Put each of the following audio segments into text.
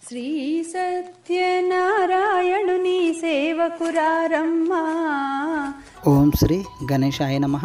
శ్రీ సత్యనారాయణుని సేవకురారమ్మా ఓం శ్రీ గణేశాయ నమ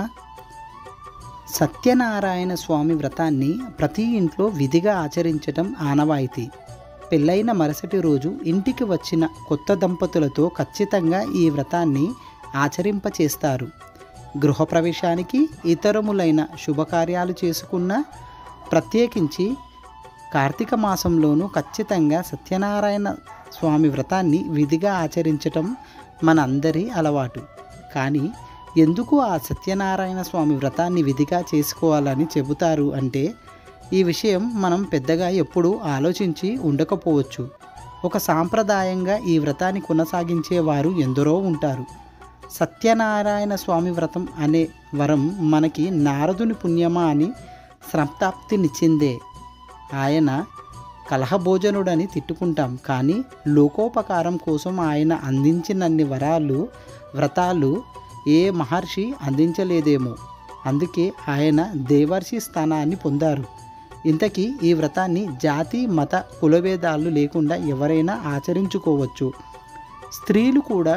సత్యనారాయణ స్వామి వ్రతాన్ని ప్రతి ఇంట్లో విధిగా ఆచరించటం ఆనవాయితీ పెళ్ళైన మరుసటి రోజు ఇంటికి వచ్చిన కొత్త దంపతులతో ఖచ్చితంగా ఈ వ్రతాన్ని ఆచరింపచేస్తారు గృహప్రవేశానికి ఇతరములైన శుభకార్యాలు చేసుకున్న ప్రత్యేకించి కార్తీక మాసంలోనూ ఖచ్చితంగా సత్యనారాయణ స్వామి వ్రతాన్ని విధిగా ఆచరించటం మనందరి అలవాటు కానీ ఎందుకు ఆ సత్యనారాయణ స్వామి వ్రతాన్ని విధిగా చేసుకోవాలని చెబుతారు అంటే ఈ విషయం మనం పెద్దగా ఎప్పుడూ ఆలోచించి ఉండకపోవచ్చు ఒక సాంప్రదాయంగా ఈ వ్రతాన్ని కొనసాగించేవారు ఎందరో ఉంటారు సత్యనారాయణ స్వామి వ్రతం అనే వరం మనకి నారదుని పుణ్యమా అని సంతాప్తినిచ్చిందే ఆయన కలహభోజనుడని తిట్టుకుంటాం కానీ లోకోపకారం కోసం ఆయన అందించినన్ని వరాలు వ్రతాలు ఏ మహర్షి అందించలేదేమో అందుకే ఆయన దేవర్షి స్థానాన్ని పొందారు ఇంతకీ ఈ వ్రతాన్ని జాతి మత కులభేదాలు లేకుండా ఎవరైనా ఆచరించుకోవచ్చు స్త్రీలు కూడా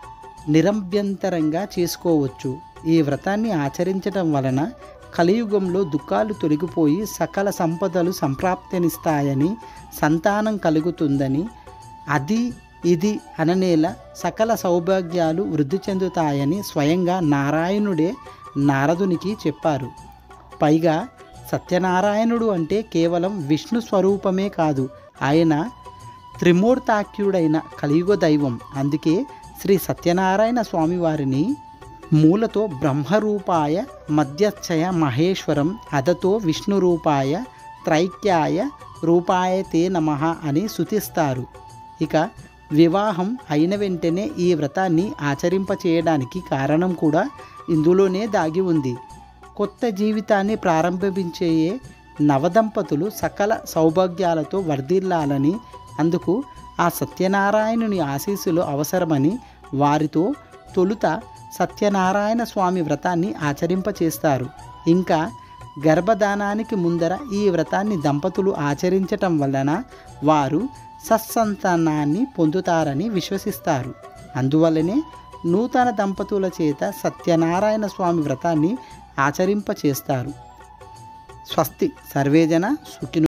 నిరభ్యంతరంగా చేసుకోవచ్చు ఈ వ్రతాన్ని ఆచరించడం వలన కలియుగంలో దుఃఖాలు తొలగిపోయి సకల సంపదలు సంప్రాప్తినిస్తాయని సంతానం కలుగుతుందని అది ఇది అననేల సకల సౌభాగ్యాలు వృద్ధి చెందుతాయని స్వయంగా నారాయణుడే నారదునికి చెప్పారు పైగా సత్యనారాయణుడు అంటే కేవలం విష్ణు స్వరూపమే కాదు ఆయన త్రిమూర్తాఖ్యుడైన కలియుగ దైవం అందుకే శ్రీ సత్యనారాయణ స్వామివారిని మూలతో బ్రహ్మరూపాయ మధ్యస్థయ మహేశ్వరం అదతో విష్ణురూపాయ త్రైక్యాయ రూపాయ తే నమ అని శుతిస్తారు ఇక వివాహం అయిన వెంటనే ఈ వ్రతాన్ని ఆచరింపచేయడానికి కారణం కూడా ఇందులోనే దాగి ఉంది కొత్త జీవితాన్ని ప్రారంభించే నవదంపతులు సకల సౌభాగ్యాలతో వర్ధిల్లాలని అందుకు ఆ సత్యనారాయణుని ఆశీస్సులు అవసరమని వారితో తొలుత సత్యనారాయణ స్వామి వ్రతాన్ని ఆచరింపచేస్తారు ఇంకా గర్భధానానికి ముందర ఈ వ్రతాన్ని దంపతులు ఆచరించటం వలన వారు సత్సంతానాన్ని పొందుతారని విశ్వసిస్తారు అందువల్లనే నూతన దంపతుల చేత సత్యనారాయణ స్వామి వ్రతాన్ని ఆచరింపచేస్తారు స్వస్తి సర్వేజన సుఖిను